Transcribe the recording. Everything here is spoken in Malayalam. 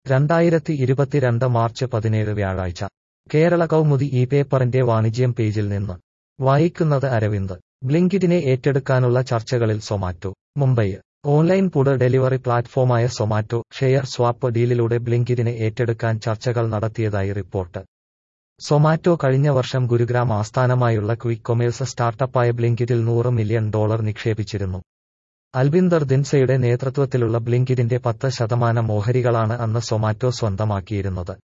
രണ്ടായിരത്തി ഇരുപത്തിരണ്ട് മാർച്ച് പതിനേഴ് വ്യാഴാഴ്ച കേരള കൗമുദി ഈ പേപ്പറിന്റെ വാണിജ്യം പേജിൽ നിന്ന് വായിക്കുന്നത് അരവിന്ദ് ബ്ലിങ്കിഡിനെ ഏറ്റെടുക്കാനുള്ള ചർച്ചകളിൽ Zomato Mumbai online food delivery പ്ലാറ്റ്ഫോമായ സൊമാറ്റോ ഷെയർ സ്വാപ്പ് ഡീലിലൂടെ ബ്ലിങ്കിഡിനെ ഏറ്റെടുക്കാൻ ചർച്ചകൾ നടത്തിയതായി റിപ്പോർട്ട് സൊമാറ്റോ കഴിഞ്ഞ വർഷം ഗുരുഗ്രാം ആസ്ഥാനമായുള്ള ക്വിക്ക് കൊമേഴ്സ് സ്റ്റാർട്ടപ്പായ ബ്ലിങ്കിഡിൽ നൂറ് മില്യൺ ഡോളർ നിക്ഷേപിച്ചിരുന്നു അൽബിന്ദർ ദിൻസയുടെ നേതൃത്വത്തിലുള്ള ബ്ലിങ്കിഡിന്റെ പത്ത് ശതമാനം ഓഹരികളാണ് അന്ന് സൊമാറ്റോ സ്വന്തമാക്കിയിരുന്നത്